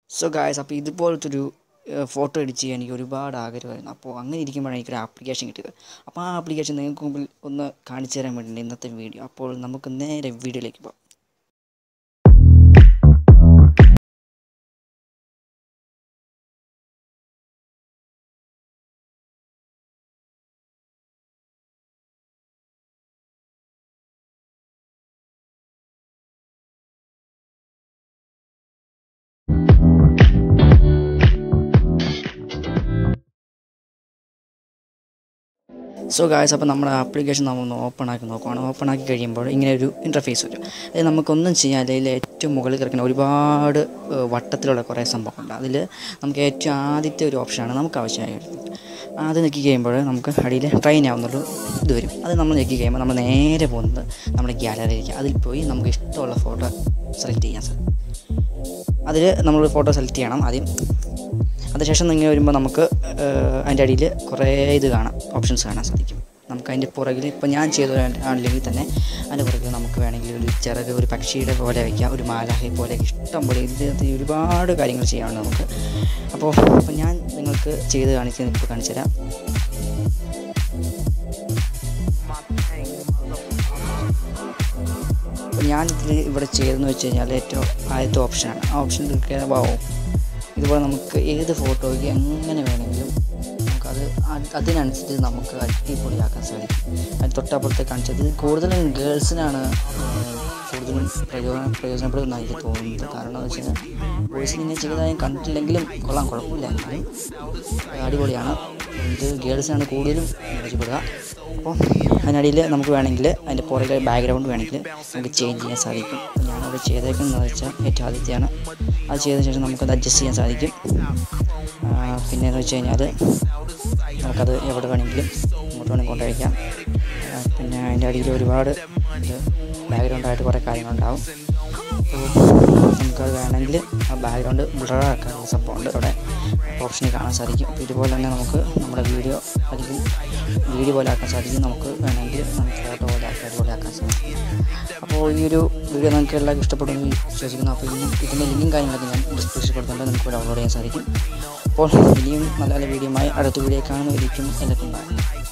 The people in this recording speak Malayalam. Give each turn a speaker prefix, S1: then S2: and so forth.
S1: സോ ഗായ്സ് അപ്പോൾ ഇതുപോലത്തെ ഒരു ഫോട്ടോ എഡിറ്റ് ചെയ്യാൻ എനിക്ക് ഒരുപാട് ആഗ്രഹമായിരുന്നു അപ്പോൾ അങ്ങനെ ഇരിക്കുമ്പോഴാണ് എനിക്കൊരു ആപ്ലിക്കേഷൻ കിട്ടിയത് അപ്പോൾ ആ ആപ്ലിക്കേഷൻ നിങ്ങൾക്ക് മുമ്പിൽ ഒന്ന് കാണിച്ചു തരാൻ വേണ്ടിയിട്ട് ഇന്നത്തെ വീഡിയോ അപ്പോൾ നമുക്ക് നേരെ വീഡിയോയിലേക്ക് പോകാം സോ ഗായ്സ് അപ്പോൾ നമ്മുടെ ആപ്ലിക്കേഷൻ നമ്മളൊന്ന് ഓപ്പൺ ആക്കി നോക്കുവാണ് ഓപ്പൺ ആക്കി കഴിയുമ്പോൾ ഇങ്ങനെ ഒരു ഇൻ്റർഫേസ് വരും അത് നമുക്കൊന്നും ചെയ്യാൻ അതിൽ ഏറ്റവും മുകളിൽ കിടക്കുന്ന ഒരുപാട് ഏഹ്, വട്ടത്തിലുള്ള കുറേ സംഭവമുണ്ട് അതിൽ നമുക്ക് ഏറ്റവും ആദ്യത്തെ ഒരു ഓപ്ഷനാണ് നമുക്ക് ആവശ്യമായി വരുന്നത് അത് ഞെക്കി കഴിയുമ്പോൾ നമുക്ക് അടിയിൽ ട്രെയിൻ ആവുന്നൊരു ഇത് വരും അത് നമ്മൾ ഞെക്കി കഴിയുമ്പോൾ നമ്മൾ നേരെ പോകുന്നത് നമ്മുടെ ഗ്യാലറിയിലേക്ക് അതിൽ പോയി നമുക്ക് ഇഷ്ടമുള്ള ഫോട്ടോ സെലക്ട് ചെയ്യാൻ സാധിക്കും അതിൽ നമ്മൾ ഫോട്ടോ സെലക്ട് ചെയ്യണം ആദ്യം അതിനുശേഷം നിങ്ങൾ വരുമ്പോൾ നമുക്ക് ഏഹ്, അതിൻ്റെ അടിയിൽ കുറേ ഇത് കാണാം ഓപ്ഷൻസ് കാണാൻ സാധിക്കും നമുക്ക് അതിൻ്റെ പുറകിൽ ഇപ്പോൾ ഞാൻ ചെയ്ത ആണെങ്കിൽ തന്നെ അതിൻ്റെ പുറകിൽ നമുക്ക് വേണമെങ്കിൽ ഒരു ചിറക് ഒരു പക്ഷിയുടെ പോലെ വയ്ക്കാം ഒരു മാലാഹയെ പോലെ ഇഷ്ടം പോലെ ഇതിനകത്ത് ഒരുപാട് കാര്യങ്ങൾ ചെയ്യാവുന്ന നമുക്ക് അപ്പോൾ അപ്പോൾ ഞാൻ നിങ്ങൾക്ക് ചെയ്ത് കാണിച്ച് ഇപ്പോൾ കാണിച്ചു തരാം അപ്പോൾ ഞാൻ ഇതിൽ ഇവിടെ ചെയ്തതെന്ന് വെച്ച് കഴിഞ്ഞാൽ ഏറ്റവും ആദ്യത്തെ ഓപ്ഷനാണ് ആ ഓപ്ഷൻ ക്ലിക്ക് വാവും ഇതുപോലെ നമുക്ക് ഏത് ഫോട്ടോയ്ക്ക് എങ്ങനെ വേണമെങ്കിലും നമുക്കത് അത് അതിനനുസരിച്ച് നമുക്ക് അടിപൊളിയാക്കാൻ സാധിക്കും അത് തൊട്ടപ്പുറത്തെ കാണിച്ചത് കൂടുതലും ഗേൾസിനാണ് കൂടുതലും പ്രയോജന പ്രയോജനപ്പെടുന്ന എനിക്ക് തോന്നുന്നത് കാരണം എന്ന് വെച്ച് കഴിഞ്ഞാൽ ബോയ്സിന് ഇങ്ങനെ ചെയ്തതായി കണ്ടിട്ടില്ലെങ്കിലും കൊള്ളാം കുഴപ്പമില്ല എങ്കിലും അടിപൊളിയാണ് ഇത് ഗേൾസിനാണ് കൂടുതലും മെച്ചപ്പെടുക അപ്പോൾ അതിനടിയിൽ നമുക്ക് വേണമെങ്കിൽ അതിൻ്റെ പുറകിലെ ബാക്ക്ഗ്രൗണ്ട് വേണമെങ്കിൽ നമുക്ക് ചേഞ്ച് ചെയ്യാൻ സാധിക്കും അപ്പോൾ ഞാനവിടെ ചെയ്തേക്കുന്നതെന്ന് വെച്ചാൽ ഏറ്റവും ആദ്യത്തെയാണ് അത് ചെയ്തതിന് ശേഷം നമുക്കത് അഡ്ജസ്റ്റ് ചെയ്യാൻ സാധിക്കും ആ, പിന്നെയെന്ന് വെച്ച് കഴിഞ്ഞാൽ നമുക്കത് എവിടെ വേണമെങ്കിലും ഇങ്ങോട്ട് വേണമെങ്കിൽ കൊണ്ടുവയ്ക്കാം ആ, പിന്നെ അതിൻ്റെ അടിയിൽ ഒരുപാട് ഇത് ബാക്ക്ഗ്രൗണ്ടായിട്ട് കുറേ കാര്യങ്ങളുണ്ടാവും അപ്പോൾ നമുക്കത് വേണമെങ്കിൽ ആ ബാക്ക്ഗ്രൗണ്ട് ബ്ലറാക്കാനുള്ള സംഭവമുണ്ട് അവിടെ ഓപ്ഷനിൽ കാണാൻ സാധിക്കും അപ്പോൾ ഇതുപോലെ തന്നെ നമുക്ക് നമ്മുടെ വീഡിയോ അല്ലെങ്കിൽ വീഡിയോ പോലെ ആക്കാൻ സാധിക്കും നമുക്ക് വേണമെങ്കിൽ നമുക്ക് ഫോട്ടോ പോലെ ആക്കി അതുപോലെ ആക്കാൻ സാധിക്കും അപ്പോൾ ഈ ഒരു വീഡിയോ നിങ്ങൾക്ക് എല്ലാവർക്കും ഇഷ്ടപ്പെടുമെന്ന് വിശ്വസിക്കുന്നു അപ്പോൾ ഇനി ഇതിൻ്റെ ലിങ്കും കാര്യങ്ങളൊക്കെ ഞാൻ ഡിസ്ക്രിപ്ഷനിൽ കൊടുത്തിട്ടുണ്ട് നിങ്ങൾക്ക് ഡൗൺലോഡ് ചെയ്യാൻ സാധിക്കും അപ്പോൾ ഇനിയും നല്ല നല്ല വീഡിയോയുമായി അടുത്ത വീഡിയോ കാണുന്നവരിക്കും എല്ലാവർക്കും ബൈ